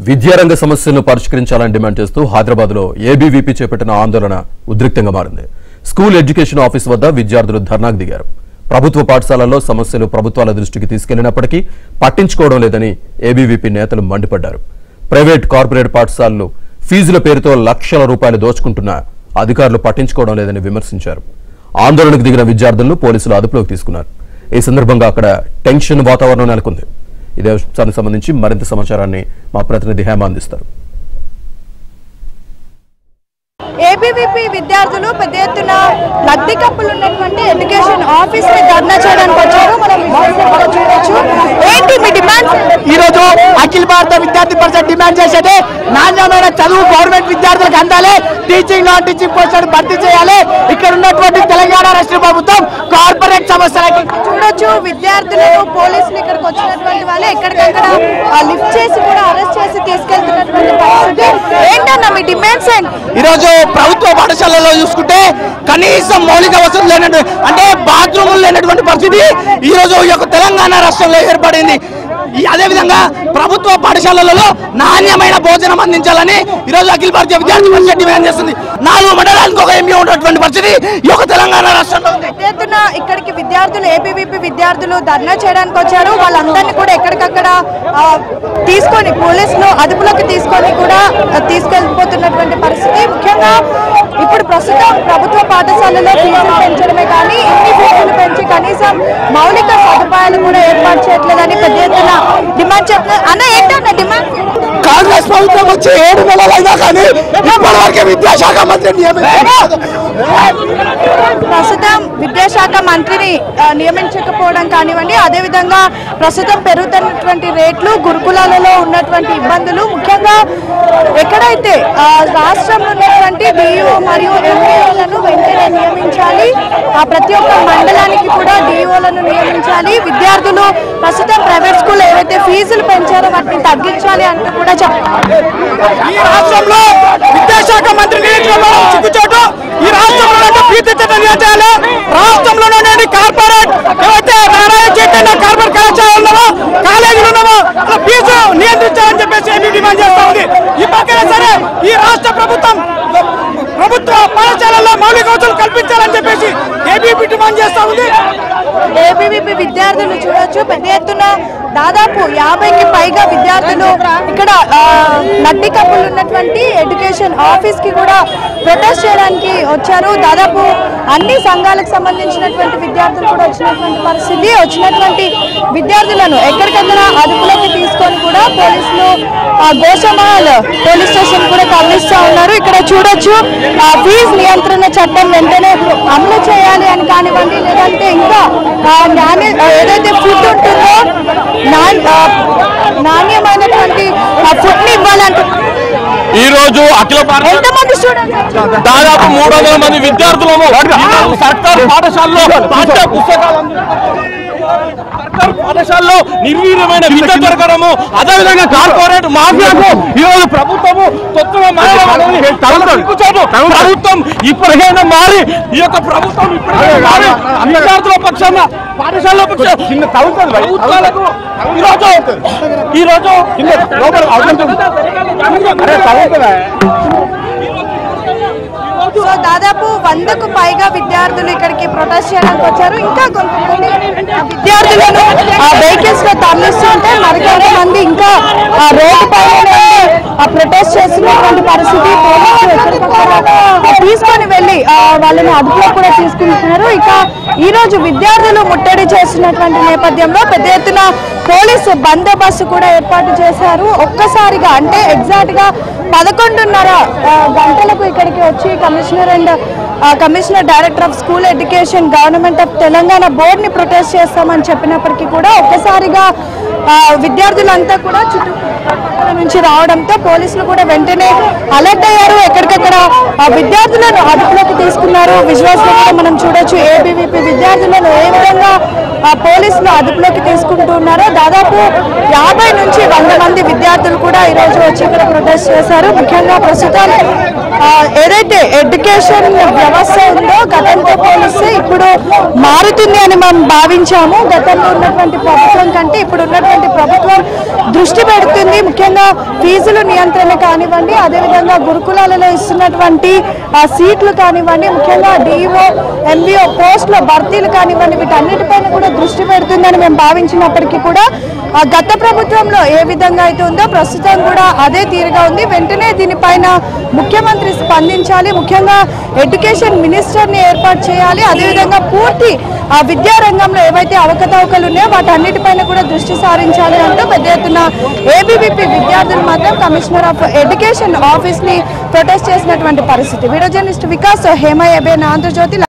విద్యారంగ సమస్యలను పరిష్కరించాలని డిమాండ్ చేస్తూ హైదరాబాద్ లో ఏబీవీపీ చేపట్టిన ఆందోళన ఉద్రిక్తంగా మారింది స్కూల్ ఎడ్యుకేషన్ ఆఫీస్ వద్ద విద్యార్థులు ధర్నాకు దిగారు ప్రభుత్వ పాఠశాలల్లో సమస్యలు ప్రభుత్వాల దృష్టికి తీసుకెళ్లినప్పటికీ పట్టించుకోవడం లేదని ఏబీవీపీ నేతలు మండిపడ్డారు ప్రైవేట్ కార్పొరేట్ పాఠశాలలు ఫీజుల పేరుతో లక్షల రూపాయలు దోచుకుంటున్నా అధికారులు పట్టించుకోవడం లేదని విమర్శించారు ఆందోళనకు దిగిన విద్యార్థులను పోలీసులు అదుపులోకి తీసుకున్నారు ఈ సందర్భంగా అక్కడ టెన్షన్ వాతావరణం నెలకొంది ఇదే అంశానికి సంబంధించి మరింత సమాచారాన్ని మా ప్రతినిధి హేమ అందిస్తారు ఏబీవీపీ విద్యార్థులు పెద్ద ఎత్తున లబ్ధి కప్పులు ఉన్నటువంటి ఎడ్యుకేషన్ ఆఫీస్ ని ధర్నా చేయడానికి వచ్చారు మనం visuals లో కూడా చూడొచ్చు ఏంటి మీ డిమాండ్స్ ఈ రోజు అఖిల భారత విద్యార్థి పరిషత్ డిమాండ్ చేసేది నాణ్యమైన చదువు గవర్నమెంట్ విద్యార్థులకు అందాలి టీచింగ్ నాన్ టీచింగ్ పోస్టులను భర్తీ చేయాలి ఇక్కడ ఉన్నటువంటి తెలంగాణ రాష్ట్ర ప్రభుత్వం కార్పొరేట్ సంస్థలకి చూడొచ్చు విద్యార్థులను పోలీసులు ఇక్కడికి వచ్చినటువంటి వాళ్ళు ఎక్కడికక్కడ లిఫ్ట్ చేసి కూడా అరెస్ట్ చేసి తీసుకెళ్తున్నటువంటి పరిస్థితి ఏంటన్నా మీ డిమాండ్స్ ఏంటి ఈ రోజు ప్రభుత్వ పాఠశాలలో చూసుకుంటే కనీసం మౌలిక వసతులు లేనటువంటి అంటే బాత్రూములు లేనటువంటి పరిస్థితి ఈ రోజు ఈ యొక్క తెలంగాణ రాష్ట్రంలో ఏర్పడింది ఈ అదేవిధంగా ప్రభుత్వ పాఠశాలలలో నాణ్యమైన భోజనం అందించాలని ఈ రోజు అఖిల భారతీయ విద్యార్థి పరిషత్ డిమాండ్ చేస్తుంది నాలుగు మండలానికి ఒక ఎంపీ ఉన్నటువంటి పరిస్థితి ఈ యొక్క తెలంగాణ రాష్ట్రంలో ఉంది పెద్ద ఎత్తున ఇక్కడికి విద్యార్థులు ఏబీవీపీ విద్యార్థులు ధర్నా చేయడానికి వచ్చారు వాళ్ళందరినీ కూడా ఎక్కడికక్కడ ఆ, తీసుకొని పోలీసులు అదుపులోకి తీసుకొని కూడా ఆ, తీసుకెళ్ళిపోతున్నటువంటి పరిస్థితి ముఖ్యంగా ఇప్పుడు ప్రస్తుతం ప్రభుత్వ పాఠశాలలో ఫీజులు పెంచడమే కానీ ఇన్ని ఫీజులు పెంచి కనీసం మౌలిక సదుపాయాలు కూడా ఏర్పాటు చేయట్లేదని పెద్ద ఎత్తున డిమాండ్ చేస్తున్నారు అన్న ఏంటన్న డిమాండ్ కాంగ్రెస్ ప్రభుత్వం వచ్చి ఏడు నెలలైనా కానీ ఇప్పటివరకు విద్యాశాఖ మంత్రి నియమించారు ప్రస్తుతం విద్యాశాఖ మంత్రిని ఆ, నియమించకపోవడం కానివ్వండి అదేవిధంగా ప్రస్తుతం పెరుగుతున్నటువంటి రేట్లు గురుకులాలలో ఉన్నటువంటి ఇబ్బందులు ముఖ్యంగా ఎక్కడైతే ఆ, రాష్ట్రంలో ఉన్నటువంటి డిఈఓ మరియు ఎంఈఓలను వెంటనే నియమించాలి ఆ ప్రతి ఒక్క మండలానికి కూడా డిఈఓలను నియమించాలి విద్యార్థులు ప్రస్తుతం ప్రైవేట్ స్కూల్ ఏవైతే ఫీజులు పెంచారో వాటిని తగ్గించాలి అంటూ కూడా చెప్పారు ఈ రాష్ట్రంలో విద్యాశాఖ మంత్రి నియమించడంలో చిక్కుచోటు ఈ రాష్ట్రంలో పీతి చట్టం చేయాలి రాష్ట్రంలోనే కార్పొరేట్ ఏవైతే నారాయణ చైతన్య కార్పొరేట్ కళాశాల ఉన్నామో కాలేజీలు ఉన్నామో అలా ఫీజు నియంత్రించాలని చెప్పేసి ఏమీ డిమాండ్ చేస్తా ఉంది ఈ పక్కన సరే ఈ రాష్ట్ర ప్రభుత్వం ప్రభుత్వ పాఠశాలల్లో మౌలిక వసతులు కల్పించాలని చెప్పేసి ఏబీపీ డిమాండ్ చేస్తా ఉంది ఏబీవీపీ విద్యార్థులు చూడొచ్చు పెద్ద ఎత్తున దాదాపు యాభైకి పైగా విద్యార్థులు ఇక్కడ ఆ, నడ్డి కప్పులు ఉన్నటువంటి ఎడ్యుకేషన్ ఆఫీస్ కి కూడా ప్రొటెస్ట్ చేయడానికి వచ్చారు దాదాపు అన్ని సంఘాలకు సంబంధించినటువంటి విద్యార్థులు కూడా వచ్చినటువంటి పరిస్థితి వచ్చినటువంటి విద్యార్థులను ఎక్కడికక్కడ అదుపులోకి తీసుకొని కూడా పోలీసులు ఆ, గోషమహల్ పోలీస్ స్టేషన్ కూడా తరలిస్తూ ఉన్నారు ఇక్కడ చూడొచ్చు ఆ, ఫీజు నియంత్రణ చట్టం వెంటనే అమలు చేయాలి అని కానివ్వండి లేదంటే ఇంకా ఆ, నాణ్య ఆ, ఏదైతే ఫుడ్ ఉంటుందో నాణ్- ఆ, నాణ్యమైనటువంటి ఫుడ్ ని ఇవ్వాలంటే ఈ రోజు అఖిల భారత ఎంతమంది స్టూడెంట్స్ దాదాపు మూడు వందల మంది విద్యార్థులము ఈరోజు సర్కారు పాఠశాలలో పాఠ్య పుస్తకాలు సర్కారు పాఠశాలలో నిర్వీర్యమైన విద్య దొరకడము అదేవిధంగా కార్పొరేట్ మాఫియాకు ఈ రోజు ప్రభుత్వము తొత్తుగా మారడం సిగ్గుచేటు. ప్రభుత్వం ఇప్పటికైనా మారి ఈ యొక్క ప్రభుత్వం ఇప్పటికైనా మారి విద్యార్థుల పక్షాన పాఠశాల పక్షాన ప్రభుత్వాలకు ఈరోజు ఈరోజు సో దాదాపు వందకు పైగా విద్యార్థులు ఇక్కడికి ప్రొటెస్ట్ చేయడానికి వచ్చారు ఇంకా కొంతమంది విద్యార్థులను ఆ వెహికల్స్ లో తరలిస్తుంటే మరికొంతమంది ఇంకా ఆ రోడ్డు పైన ఆ ప్రొటెస్ట్ చేస్తున్నటువంటి పరిస్థితి పోలీసులు ఎక్కడికక్కడ తీసుకొని వెళ్ళి ఆ, వాళ్ళని అదుపులో కూడా తీసుకుంటున్నారు ఇక ఈ రోజు విద్యార్థులు ముట్టడి చేస్తున్నటువంటి నేపథ్యంలో పెద్ద ఎత్తున పోలీసు బందోబస్తు కూడా ఏర్పాటు చేశారు ఒక్కసారిగా అంటే ఎగ్జాక్ట్ గా పదకొండున్నర ఆ, గంటలకు ఇక్కడికి వచ్చి commissioner and commissioner director of school education government of Telangana బోర్డుని ప్రొటెస్ట్ చేస్తామని చెప్పినప్పటికీ కూడా ఒక్కసారిగా ఆ, విద్యార్థులంతా కూడా చుట్టుపక్కల నుంచి రావడంతో పోలీసులు కూడా వెంటనే అలర్ట్ అయ్యారు ఎక్కడికక్కడ ఆ, విద్యార్థులను అదుపులోకి తీసుకున్నారు విజువల్స్ లో కూడా మనం చూడొచ్చు ఏబీవీపీ విద్యార్థులను ఏ విధంగా ఆ పోలీసులు అదుపులోకి తీసుకుంటూ ఉన్నారు దాదాపు యాభై నుంచి వంద మంది విద్యార్థులు కూడా ఈ రోజు వచ్చి ఇక్కడ ప్రొటెస్ట్ చేశారు ముఖ్యంగా ప్రస్తుతం ఆ, ఏదైతే ఎడ్యుకేషన్ వ్యవస్థ ఉందో గతంతో పోలిస్తే ఇప్పుడు మారుతుంది అని మనం భావించాము గతంలో ఉన్నటువంటి ప్రభుత్వం కంటే ఇప్పుడు ఉన్నటువంటి ప్రభుత్వం దృష్టి పెడుతుంది ముఖ్యంగా ఫీజులు నియంత్రణ కానివ్వండి అదేవిధంగా గురుకులాలలో ఇస్తున్నటువంటి ఆ, సీట్లు కానివ్వండి ముఖ్యంగా డిఓ ఎంబీఓ పోస్టుల భర్తీలు కానివ్వండి వీటన్నిటిపైన కూడా దృష్టి పెడుతుందని మేము భావించినప్పటికీ కూడా ఆ, గత ప్రభుత్వంలో ఏ విధంగా అయితే ఉందో ప్రస్తుతం కూడా అదే తీరుగా ఉంది వెంటనే దీనిపైన ముఖ్యమంత్రి స్పందించాలి ముఖ్యంగా ఎడ్యుకేషన్ మినిస్టర్ని ఏర్పాటు చేయాలి అదేవిధంగా పూర్తి ఆ విద్యా రంగంలో ఏవైతే అవకతవకలు ఉన్నాయో వాటన్నిటిపైన కూడా దృష్టి సారించాలి అంటూ పెద్ద ఎత్తున ఏబీవీపీ విద్యార్థులు మాత్రం కమిషనర్ ఆఫ్ ఎడ్యుకేషన్ ఆఫీస్ ని ప్రొటెస్ట్ చేసినటువంటి పరిస్థితి video journalist Vikas Hema ABN Andhra Jyothi